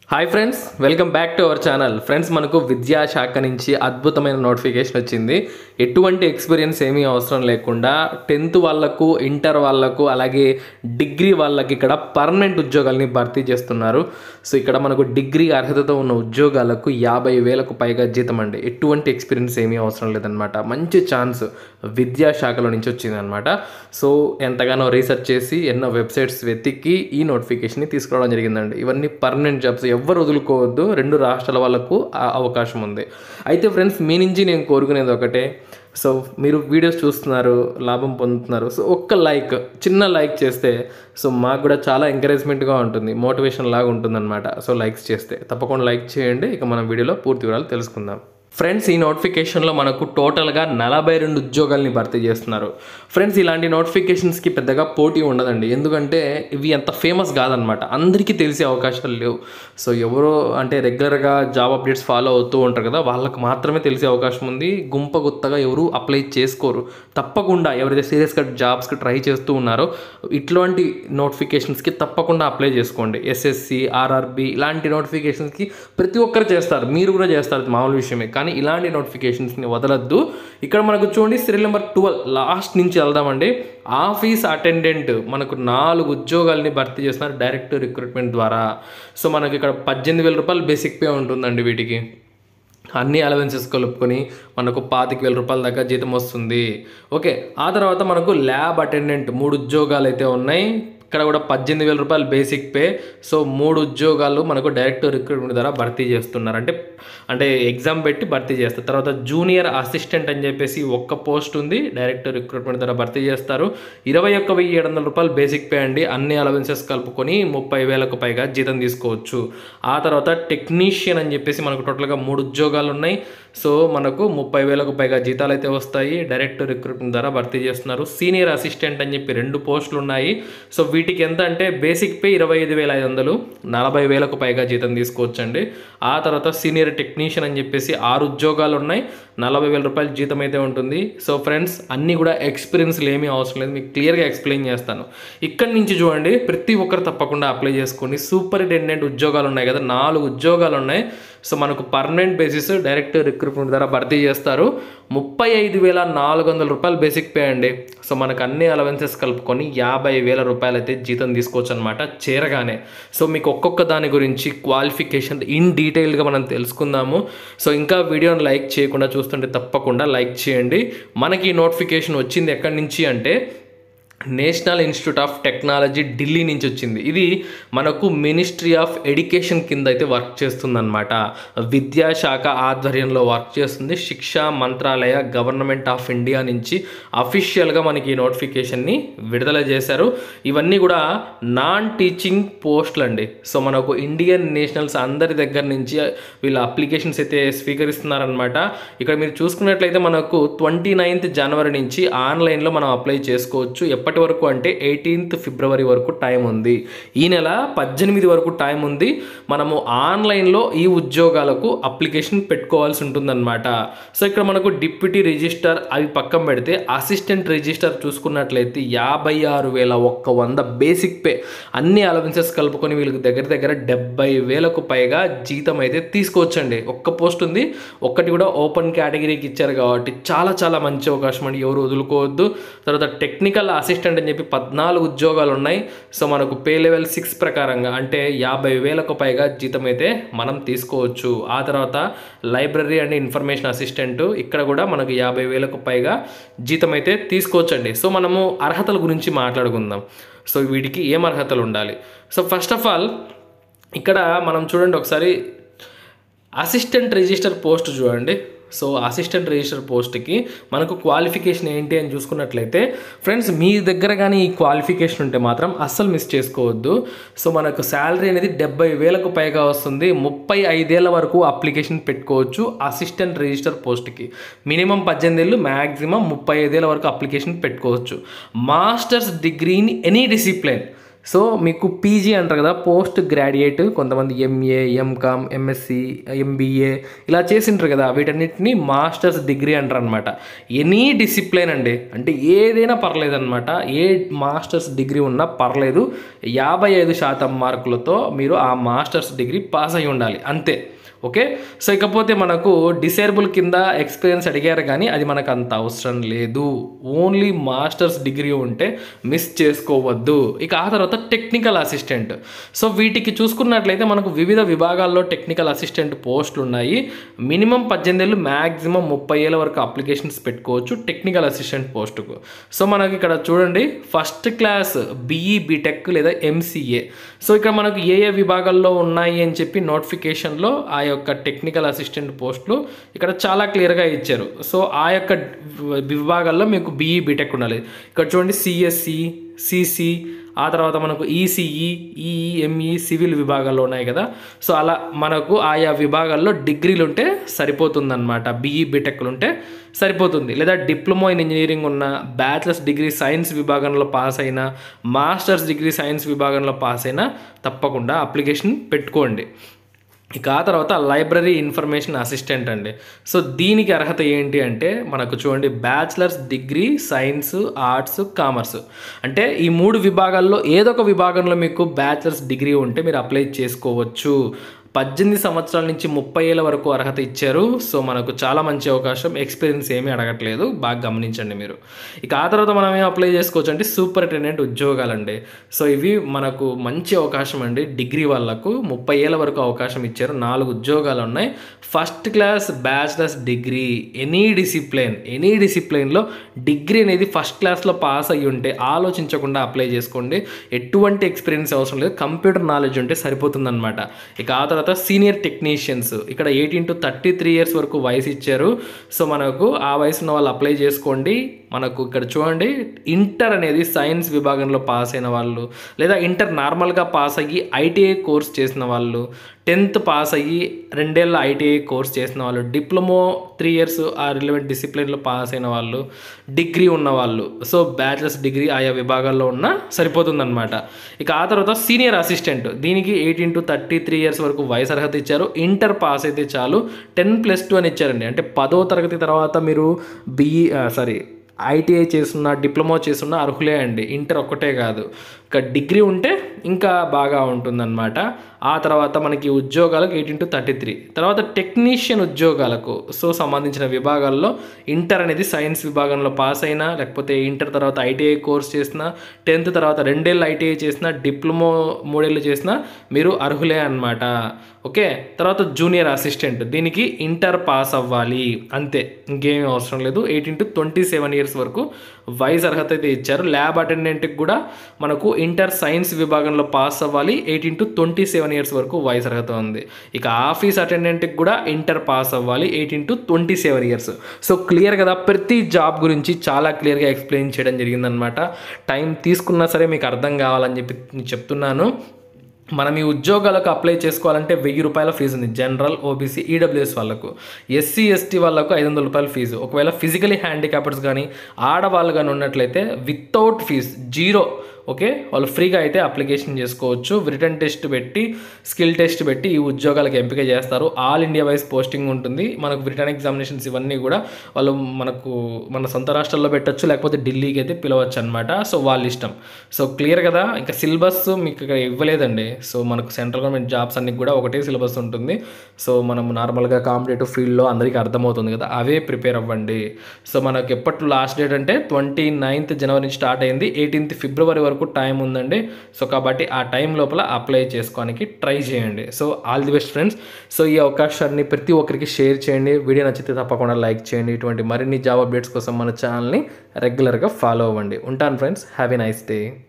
hi friends welcome back to our channel friends మనకు విద్యాశాఖ నుంచి అద్భుతమైన నోటిఫికేషన్ వచ్చింది ఎటువంటి ఎక్స్పీరియన్స్ ఏమీ అవసరం లేకుండా టెన్త్ వాళ్ళకు ఇంటర్ వాళ్ళకు అలాగే డిగ్రీ వాళ్ళకి ఇక్కడ పర్మనెంట్ ఉద్యోగాల్ని భర్తీ చేస్తున్నారు సో ఇక్కడ మనకు డిగ్రీ అర్హతతో ఉన్న ఉద్యోగాలకు యాభై వేలకు పైగా జీతం అండి ఎటువంటి ఎక్స్పీరియన్స్ ఏమీ అవసరం లేదనమాట మంచి ఛాన్స్ విద్యాశాఖలో నుంచి వచ్చిందనమాట సో ఎంతగానో రీసెర్చ్ చేసి ఎన్నో వెబ్సైట్స్ వెతికి ఈ నోటిఫికేషన్ని తీసుకురావడం జరిగిందండి ఇవన్నీ పర్మనెంట్ జాబ్స్ ఎవ్వరు వదులుకోవద్దు రెండు రాష్ట్రాల వాళ్ళకు ఆ అవకాశం ఉంది అయితే ఫ్రెండ్స్ మీ నుంచి నేను కోరుకునేది ఒకటే సో మీరు వీడియోస్ చూస్తున్నారు లాభం పొందుతున్నారు సో ఒక్క లైక్ చిన్న లైక్ చేస్తే సో మాకు కూడా చాలా ఎంకరేజ్మెంట్గా ఉంటుంది మోటివేషన్ లాగా ఉంటుందన్నమాట సో లైక్స్ చేస్తే తప్పకుండా లైక్ చేయండి ఇక మనం వీడియోలో పూర్తి వివరాలు తెలుసుకుందాం ఫ్రెండ్స్ ఈ నోటిఫికేషన్లో మనకు టోటల్గా నలభై రెండు ఉద్యోగాల్ని భర్తీ చేస్తున్నారు ఫ్రెండ్స్ ఇలాంటి నోటిఫికేషన్స్కి పెద్దగా పోటీ ఉండదండి ఎందుకంటే ఇవి అంత ఫేమస్ కాదనమాట అందరికీ తెలిసే అవకాశాలు లేవు సో ఎవరో అంటే రెగ్యులర్గా జాబ్ అప్డేట్స్ ఫాలో అవుతూ ఉంటారు కదా వాళ్ళకి మాత్రమే తెలిసే అవకాశం ఉంది గుంప గుత్తగా ఎవరు అప్లై చేసుకోరు తప్పకుండా ఎవరైతే సీరియస్గా జాబ్స్కి ట్రై చేస్తూ ఉన్నారో ఇట్లాంటి నోటిఫికేషన్స్కి తప్పకుండా అప్లై చేసుకోండి ఎస్ఎస్సి ఆర్ఆర్బి ఇలాంటి నోటిఫికేషన్స్కి ప్రతి ఒక్కరు చేస్తారు మీరు కూడా చేస్తారు అది మామూలు విషయమే కానీ ఇలాంటి నోటిఫికేషన్స్ని వదలద్దు ఇక్కడ మనకు చూడండి సీరియల్ నెంబర్ ట్వెల్వ్ లాస్ట్ నుంచి వెళ్దామండి ఆఫీస్ అటెండెంట్ మనకు నాలుగు ఉద్యోగాల్ని భర్తీ చేస్తున్నారు డైరెక్ట్ రిక్రూట్మెంట్ ద్వారా సో మనకి ఇక్కడ పద్దెనిమిది వేల రూపాయలు బేసిక్ పే ఉంటుందండి వీటికి అన్ని అలవెన్సెస్ కలుపుకొని మనకు పాతిక వేల రూపాయల దాకా జీతం వస్తుంది ఓకే ఆ తర్వాత మనకు ల్యాబ్ అటెండెంట్ మూడు ఉద్యోగాలు అయితే ఉన్నాయి ఇక్కడ కూడా పద్దెనిమిది వేల రూపాయలు బేసిక్ పే సో మూడు ఉద్యోగాలు మనకు డైరెక్ట్ రిక్రూట్మెంట్ ద్వారా భర్తీ చేస్తున్నారు అంటే అంటే ఎగ్జామ్ పెట్టి భర్తీ చేస్తారు తర్వాత జూనియర్ అసిస్టెంట్ అని చెప్పేసి ఒక్క పోస్ట్ ఉంది డైరెక్ట్ రిక్రూట్మెంట్ ద్వారా భర్తీ చేస్తారు ఇరవై ఒక్క వెయ్యి ఏడు వందల రూపాయలు బేసిక్ పే అండి అన్ని అలవెన్సెస్ కలుపుకొని ముప్పై వేలకు పైగా జీతం తీసుకోవచ్చు ఆ తర్వాత టెక్నీషియన్ అని చెప్పేసి మనకు టోటల్గా మూడు ఉద్యోగాలు ఉన్నాయి సో మనకు ముప్పై వేలకు పైగా జీతాలు అయితే వస్తాయి డైరెక్ట్ రిక్రూట్మెంట్ ద్వారా భర్తీ చేస్తున్నారు సీనియర్ అసిస్టెంట్ అని చెప్పి రెండు పోస్టులు ఉన్నాయి సో వీటికి ఎంత అంటే బేసిక్ పే ఇరవై ఐదు వేల ఐదు వందలు నలభై వేలకు పైగా జీతం తీసుకోవచ్చండి ఆ తర్వాత సీనియర్ టెక్నీషియన్ అని చెప్పేసి ఆరు ఉద్యోగాలు ఉన్నాయి నలభై వేల రూపాయల జీతం అయితే ఉంటుంది సో ఫ్రెండ్స్ అన్నీ కూడా ఎక్స్పీరియన్స్లు ఏమీ అవసరం లేదు మీకు క్లియర్గా ఎక్స్ప్లెయిన్ చేస్తాను ఇక్కడి నుంచి చూడండి ప్రతి ఒక్కరు తప్పకుండా అప్లై చేసుకోండి సూపరింటెండెంట్ ఉద్యోగాలు ఉన్నాయి కదా నాలుగు ఉద్యోగాలు ఉన్నాయి సో మనకు పర్మనెంట్ బేసిస్ డైరెక్ట్ రిక్రూట్మెంట్ ద్వారా భర్తీ చేస్తారు ముప్పై ఐదు వేల నాలుగు వందల రూపాయలు బేసిక్ పే అండి సో మనకు అన్ని అలవెన్సెస్ కలుపుకొని యాభై వేల రూపాయలు అయితే జీతం తీసుకోవచ్చు అనమాట చేరగానే సో మీకు ఒక్కొక్క దాని గురించి క్వాలిఫికేషన్ ఇన్ డీటెయిల్గా మనం తెలుసుకుందాము సో ఇంకా వీడియోని లైక్ చేయకుండా చూస్తుంటే తప్పకుండా లైక్ చేయండి మనకి ఈ నోటిఫికేషన్ వచ్చింది ఎక్కడి నుంచి అంటే National Institute of Technology Delhi నుంచి వచ్చింది ఇది మనకు మినిస్ట్రీ ఆఫ్ ఎడ్యుకేషన్ కింద అయితే వర్క్ చేస్తుందన్నమాట విద్యాశాఖ ఆధ్వర్యంలో వర్క్ చేస్తుంది శిక్షా మంత్రాలయ గవర్నమెంట్ ఆఫ్ ఇండియా నుంచి అఫీషియల్గా మనకి ఈ నోటిఫికేషన్ని విడుదల చేశారు ఇవన్నీ కూడా నాన్ టీచింగ్ పోస్టులు అండి సో మనకు ఇండియన్ నేషనల్స్ అందరి దగ్గర నుంచి వీళ్ళ అప్లికేషన్స్ అయితే స్వీకరిస్తున్నారనమాట ఇక్కడ మీరు చూసుకున్నట్లయితే మనకు ట్వంటీ నైన్త్ జనవరి నుంచి ఆన్లైన్లో మనం అప్లై చేసుకోవచ్చు ఎప్పటి వరకు అంటే ఎయిటీన్త్ ఫిబ్రవరి వరకు టైం ఉంది ఈ నెల పద్దెనిమిది వరకు టైం ఉంది మనము ఆన్లైన్లో ఈ ఉద్యోగాలకు అప్లికేషన్ పెట్టుకోవాల్సి ఉంటుందన్నమాట సో ఇక్కడ మనకు డిప్యూటీ రిజిస్టర్ అవి పక్కన పెడితే అసిస్టెంట్ రిజిస్టర్ చూసుకున్నట్లయితే యాభై ఆరు వేల ఒక్క వంద బేసిక్ పే అన్ని అలవెన్సెస్ కలుపుకొని వీళ్ళకి దగ్గర దగ్గర డెబ్బై వేలకు పైగా జీతం అయితే తీసుకోవచ్చండి ఒక్క పోస్ట్ ఉంది ఒక్కటి కూడా ఓపెన్ కేటగిరీకి ఇచ్చారు కాబట్టి చాలా చాలా మంచి అవకాశం అండి ఎవరు వదులుకోవద్దు తర్వాత టెక్నికల్ అసిస్టెంట్ అని చెప్పి పద్నాలుగు ఉద్యోగాలు ఉన్నాయి సో మనకు పే లెవెల్ సిక్స్ ప్రకారంగా అంటే యాభై వేలకు పైగా జీతం అయితే మనం తీసుకోవచ్చు ఆ తర్వాత లైబ్రరీ అండ్ ఇన్ఫర్మేషన్ అసిస్టెంట్ ఇక్కడ కూడా మనకు యాభై వేలకు పైగా జీతం అయితే తీసుకోవచ్చండి సో మనము అర్హతల గురించి మాట్లాడుకుందాం సో వీటికి ఏం అర్హతలు ఉండాలి సో ఫస్ట్ ఆఫ్ ఆల్ ఇక్కడ మనం చూడండి ఒకసారి అసిస్టెంట్ రిజిస్టర్ పోస్ట్ చూడండి సో అసిస్టెంట్ రిజిస్టర్ పోస్ట్కి మనకు క్వాలిఫికేషన్ ఏంటి అని చూసుకున్నట్లయితే ఫ్రెండ్స్ మీ దగ్గర కానీ ఈ క్వాలిఫికేషన్ ఉంటే మాత్రం అస్సలు మిస్ చేసుకోవద్దు సో మనకు శాలరీ అనేది డెబ్బై వేలకు పైగా వస్తుంది ముప్పై ఐదేళ్ల వరకు అప్లికేషన్ పెట్టుకోవచ్చు అసిస్టెంట్ రిజిస్టర్ పోస్ట్కి మినిమం పద్దెనిమిది ఏళ్ళు మ్యాక్సిమం ముప్పై ఐదేళ్ల వరకు అప్లికేషన్ పెట్టుకోవచ్చు masters degree in any discipline so మీకు పీజీ అంటారు కదా పోస్ట్ గ్రాడ్యుయేట్ కొంతమంది ఎంఏ ఎంకామ్ ఎంఎస్సి ఎంబీఏ ఇలా చేసింటారు కదా వీటన్నిటిని మాస్టర్స్ డిగ్రీ అంటారు అనమాట ఎనీ డిసిప్లిన్ అండి అంటే ఏదైనా పర్లేదు అనమాట ఏ మాస్టర్స్ డిగ్రీ ఉన్నా పర్లేదు యాభై ఐదు శాతం మార్కులతో మీరు ఆ మాస్టర్స్ డిగ్రీ పాస్ అయి ఉండాలి అంతే ఓకే సో ఇకపోతే మనకు డిసేబుల్ కింద ఎక్స్పీరియన్స్ అడిగారు కానీ అది మనకు అంత అవసరం లేదు ఓన్లీ మాస్టర్స్ డిగ్రీ ఉంటే మిస్ చేసుకోవద్దు ఇక ఆ తర్వాత టెక్నికల్ అసిస్టెంట్ సో వీటికి చూసుకున్నట్లయితే మనకు వివిధ విభాగాల్లో టెక్నికల్ అసిస్టెంట్ పోస్టులు ఉన్నాయి మినిమం పద్దెనిమిది ఏళ్ళు మ్యాక్సిమం ముప్పై ఏళ్ళ వరకు అప్లికేషన్స్ పెట్టుకోవచ్చు టెక్నికల్ అసిస్టెంట్ పోస్టుకు సో మనకి ఇక్కడ చూడండి ఫస్ట్ క్లాస్ బీఈ బీటెక్ లేదా ఎంసీఏ సో ఇక్కడ మనకు ఏ ఏ విభాగాల్లో ఉన్నాయి అని చెప్పి నోటిఫికేషన్లో ఆ యొక్క టెక్నికల్ అసిస్టెంట్ పోస్టులు ఇక్కడ చాలా క్లియర్గా ఇచ్చారు సో ఆ యొక్క విభాగాల్లో మీకు బీఈ బీటెక్ ఉండాలి ఇక్కడ చూడండి సిఎస్సి సిసి ఆ తర్వాత మనకు ఈసీఈ ఈఈఎంఈ సివిల్ విభాగాల్లో ఉన్నాయి కదా సో అలా మనకు ఆయా విభాగాల్లో డిగ్రీలు ఉంటే సరిపోతుందన్నమాట బీఈ బీటెక్లు ఉంటే సరిపోతుంది లేదా డిప్లొమా ఇన్ ఇంజనీరింగ్ ఉన్న బ్యాచిలర్స్ డిగ్రీ సైన్స్ విభాగంలో పాస్ అయినా మాస్టర్స్ డిగ్రీ సైన్స్ విభాగంలో పాస్ అయినా తప్పకుండా అప్లికేషన్ పెట్టుకోండి ఇక ఆ తర్వాత లైబ్రరీ ఇన్ఫర్మేషన్ అసిస్టెంట్ అండి సో దీనికి అర్హత ఏంటి అంటే మనకు చూడండి bachelors degree science arts commerce అంటే ఈ మూడు విభాగాల్లో ఏదో ఒక విభాగంలో మీకు బ్యాచిలర్స్ డిగ్రీ ఉంటే మీరు అప్లై చేసుకోవచ్చు పద్దెనిమిది సంవత్సరాల నుంచి ముప్పై ఏళ్ళ వరకు అర్హత ఇచ్చారు సో మనకు చాలా మంచి అవకాశం ఎక్స్పీరియన్స్ ఏమీ అడగట్లేదు బాగా గమనించండి మీరు ఇక ఆ తర్వాత మనం ఏం అప్లై చేసుకోవచ్చు అంటే సూపరింటెండెంట్ ఉద్యోగాలండి సో ఇవి మనకు మంచి అవకాశం అండి డిగ్రీ వాళ్ళకు ముప్పై ఏళ్ళ వరకు అవకాశం ఇచ్చారు నాలుగు ఉద్యోగాలు ఉన్నాయి first class bachelors degree any discipline any డిసిప్లిన్లో డిగ్రీ అనేది ఫస్ట్ క్లాస్లో పాస్ అయ్యి ఉంటే ఆలోచించకుండా అప్లై చేసుకోండి ఎటువంటి ఎక్స్పీరియన్స్ అవసరం లేదు కంప్యూటర్ నాలెడ్జ్ ఉంటే సరిపోతుందన్నమాట ఇక ఆ తర్వాత సీనియర్ టెక్నీషియన్స్ ఇక్కడ eighteen to thirty three years వరకు వయసు ఇచ్చారు సో మనకు ఆ వయసు ఉన్న వాళ్ళు అప్లై చేసుకోండి మనకు ఇక్కడ చూడండి ఇంటర్ అనేది సైన్స్ విభాగంలో పాస్ అయిన వాళ్ళు లేదా ఇంటర్ నార్మల్గా పాస్ అయ్యి ఐటీఐ కోర్స్ చేసిన వాళ్ళు టెన్త్ పాస్ అయ్యి రెండేళ్ళ ఐటీఐ కోర్స్ చేసిన వాళ్ళు డిప్లొమో త్రీ ఇయర్స్ ఆ రిలవెంట్ డిసిప్లిన్లో పాస్ అయిన వాళ్ళు డిగ్రీ ఉన్న వాళ్ళు సో బ్యాచిలర్స్ డిగ్రీ ఆయా విభాగాల్లో ఉన్న సరిపోతుందన్నమాట ఇక ఆ తర్వాత సీనియర్ అసిస్టెంట్ దీనికి eighteen to thirty three years వరకు వయసు అర్హత ఇచ్చారు ఇంటర్ పాస్ అయితే చాలు టెన్ ప్లస్ టూ అని ఇచ్చారండి అంటే పదో తరగతి తర్వాత మీరు బీఈ సారీ ఐటీఐ చేస్తున్న డిప్లొమా చేస్తున్న అర్హులే అండి ఇంటర్ ఒక్కటే కాదు ఇక డిగ్రీ ఉంటే ఇంకా బాగా ఉంటుందన్నమాట ఆ తర్వాత మనకి ఉద్యోగాలకు ఎయిటీన్ టు థర్టీ త్రీ తర్వాత టెక్నీషియన్ ఉద్యోగాలకు సో సంబంధించిన విభాగాల్లో ఇంటర్ అనేది సైన్స్ విభాగంలో పాస్ అయినా లేకపోతే ఇంటర్ తర్వాత ఐటీఐ కోర్స్ చేసినా టెన్త్ తర్వాత రెండేళ్ళు ఐటీఐ చేసినా డిప్లొమో మూడేళ్ళు చేసినా మీరు అర్హులే అనమాట ఓకే తర్వాత జూనియర్ అసిస్టెంట్ దీనికి ఇంటర్ పాస్ అవ్వాలి అంతే ఇంకేమీ అవసరం లేదు eighteen to twenty seven years వరకు వయసు అర్హత అయితే ఇచ్చారు ల్యాబ్ అటెండెంట్కి కూడా మనకు ఇంటర్ సైన్స్ విభాగంలో పాస్ అవ్వాలి eighteen to twenty seven years వరకు వయసు అర్హత ఉంది ఇక ఆఫీస్ అటెండెంట్కి కూడా ఇంటర్ పాస్ అవ్వాలి eighteen to twenty seven years so clear కదా ప్రతి జాబ్ గురించి చాలా క్లియర్గా ఎక్స్ప్లెయిన్ చేయడం జరిగిందనమాట టైం తీసుకున్నా సరే మీకు అర్థం కావాలని చెప్పి నేను చెప్తున్నాను మనం ఈ ఉద్యోగాలకు అప్లై చేసుకోవాలంటే వెయ్యి రూపాయల ఫీజు ఉంది జనరల్ ఓబీసీ ఈడబ్ల్యూఎస్ వాళ్ళకు ఎస్సీ ఎస్టీ వాళ్ళకు ఐదు వందల రూపాయల ఫీజు ఒకవేళ ఫిజికలీ హ్యాండిక్యాప్డ్స్ కానీ ఆడవాళ్ళు కానీ ఉన్నట్లయితే వితౌట్ ఫీజ్ జీరో ఓకే వాళ్ళు ఫ్రీగా అయితే అప్లికేషన్ చేసుకోవచ్చు రిటర్న్ టెస్ట్ పెట్టి స్కిల్ టెస్ట్ పెట్టి ఈ ఉద్యోగాలకు ఎంపిక చేస్తారు ఆల్ ఇండియా వైజ్ పోస్టింగ్ ఉంటుంది మనకు రిటర్న్ ఎగ్జామినేషన్స్ ఇవన్నీ కూడా వాళ్ళు మనకు మన సొంత రాష్ట్రాల్లో పెట్టచ్చు లేకపోతే ఢిల్లీకి అయితే పిలవచ్చు అనమాట సో వాళ్ళ ఇష్టం సో క్లియర్ కదా ఇంకా సిలబస్ మీకు ఇక్కడ ఇవ్వలేదండి సో మనకు సెంట్రల్ గవర్నమెంట్ జాబ్స్ అన్ని కూడా ఒకటే సిలబస్ ఉంటుంది సో మనం నార్మల్గా కాంపిటేటివ్ ఫీల్డ్లో అందరికీ అర్థమవుతుంది కదా అవే ప్రిపేర్ అవ్వండి సో మనకు ఎప్పట్లో లాస్ట్ డేట్ అంటే ట్వంటీ నైన్త్ జనవరి నుంచి స్టార్ట్ అయింది ఎయిటీన్త్ ఫిబ్రవరి వరకు టైం ఉందండి సో కాబట్టి ఆ టైం లోపల అప్లై చేసుకోవడానికి ట్రై చేయండి so all the best friends so ఈ అవకాశాన్ని ప్రతి ఒక్కరికి షేర్ చేయండి వీడియో నచ్చితే తప్పకుండా లైక్ చేయండి ఇటువంటి మరిన్ని జాబ్ అప్డేట్స్ కోసం మన ఛానల్ని రెగ్యులర్గా ఫాలో అవ్వండి ఉంటాను friends have a nice day